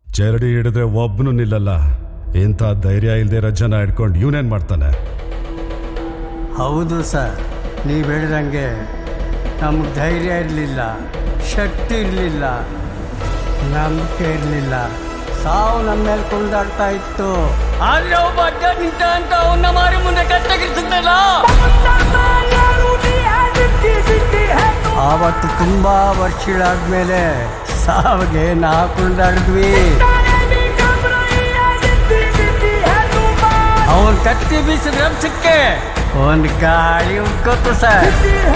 ಚರಡಿ ಹಿಡಿದ್ರೆ ಒಬ್ಬನು ನಿಲ್ಲಲ್ಲ ಇಂಥ ಧೈರ್ಯ ಇಲ್ದೇ ಇರೋ ಜನ ಹಿಡ್ಕೊಂಡು ಇವನೇನ್ ಮಾಡ್ತಾನೆ ಹೌದು ಸರ್ ನೀವು ಹೇಳಿದಂಗೆ ನಮ್ಗೆ ಧೈರ್ಯ ಇರಲಿಲ್ಲ ಶಕ್ತಿ ಇರಲಿಲ್ಲ ನಂಬಿಕೆ ಇರಲಿಲ್ಲ ಸಾವು ನಮ್ಮ ಮೇಲೆ ಕುಣಿದಾಡ್ತಾ ಇತ್ತು ಆದ್ರೆ ಒಬ್ಬ ಅಡ್ಡ ನಿಂತ ಅಂತ ಅವನ್ನ ಮಾರಿ ಮುಂದೆ ಕತ್ತಗಿರ್ತದಲ್ಲ ಆವತ್ತು ತುಂಬಾ ವರ್ಷಗಳಾದ್ಮೇಲೆ ಸಾವಿಗೆ ನಾ ಕುಣಿದಾಡಿದ್ವಿ ಅವನ್ ಕತ್ತಿ ಬೀಸಿದ ರಭಸಕ್ಕೆ ಒಂದ್ ಗಾಳಿ ಉಟ್ಕೋತು ಸರ್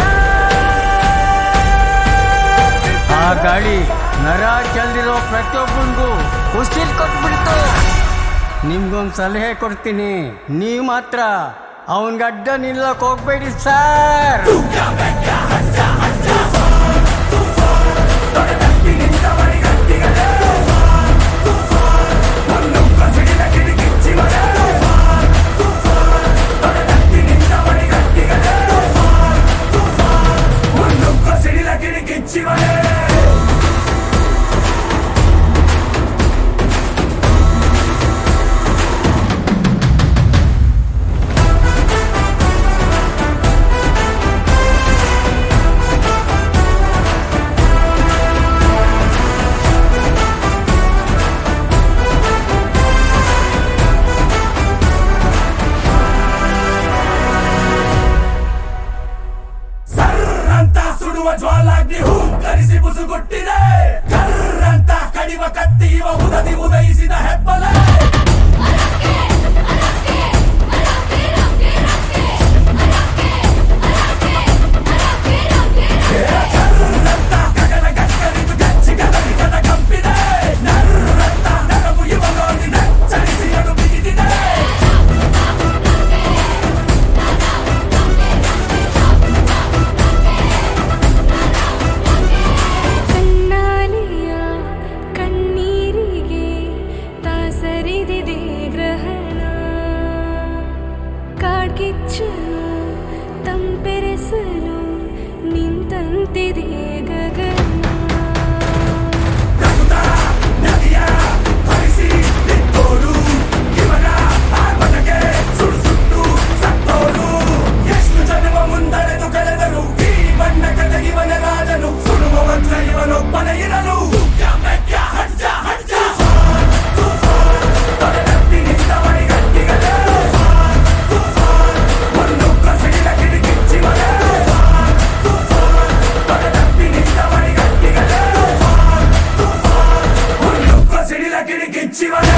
ಆ ಗಾಳಿ ನರ ಚೆಲ್ದಿರೋ ಪ್ರತಿಯೊಬ್ಬನಿಗೂ ಉಸಿರು ಕೊಟ್ಬಿಡ್ತು ನಿಮ್ಗೊಂದು ಸಲಹೆ ಕೊಡ್ತೀನಿ ನೀವು ಮಾತ್ರ ಅವನ್ಗೆ ಅಡ್ಡ ನಿಲ್ಲಕ್ ಹೋಗ್ಬೇಡಿ ಸರ್ ಸರ್ರಂತ ಸುಡುವ ಜ್ವಾಲಾಗ್ನಿ ಹೂಂಕರಿಸಿ ಬುಸುಗುಟ್ಟಿದೆ ಕರ್ರಂತ ಕಡಿವ ಕತ್ತಿ ಇವ ಉದದಿ ಉದಯಿಸಿದ ಹೆಬ್ಬಲ ಕರ್ರಂತ ಗಗನ ಗಕ್ಕರಿದು ಗಚ್ಚಿ ಗದರಿಗದ ಕಂಪಿದೆ ನರ್ರಂತ ನರವು ಇವ ನೋಡಿ ನಚ್ಚರಿಸಿ ಅಡು ಬಿಗಿದಿದೆ ಕಣ್ಣಾಲಿಯ ಕಣ್ಣೀರಿಗೆ ತಾಸರಿದಿದೆ ಗ್ರಹಣ ಕಾಡ್ಗಿಚ್ಚನು ತಂಪೆರೆಸಲು ನಿಂತಂತಿದೆ ಗಗನ ನದಿಯ ಹರಿಸಿ ನಿಂತೋರು ಇವನ ಆರ್ಭಟಕ್ಕೆ ಸುಡು ಸುಟ್ಟು ಸತ್ತೋರು ಎಷ್ಟು ಜನ್ಮ ಮುಂದಡೆದು ಕಳೆದರು ಈ ಬಣ್ಣ ಕಥ ಇವನ ರಾಜನು ಸುಡುವ ವಜ್ರ ಇವನೊಬ್ಬನೇ ಇರಲು ಮೆಕ್ಕ ಹಡ್ಜ ಹಡ್ಜ ತೊಡೆದತ್ತಿ ನಿಂತವನಿ ಗಟ್ಟಿಗಲೇ ಒಂದು ಕಸಡಿನ ಕಿಡಿಕಿಚ್ಚಿವಲೇ ತೊಡೆದತ್ತಿ ನಿಂತವನಿ ಗಟ್ಟಿಗಲೇ ಒಂದು ಕಸಡಿನ ಕಿಡಿಕಿಚ್ಚಿವಲೇ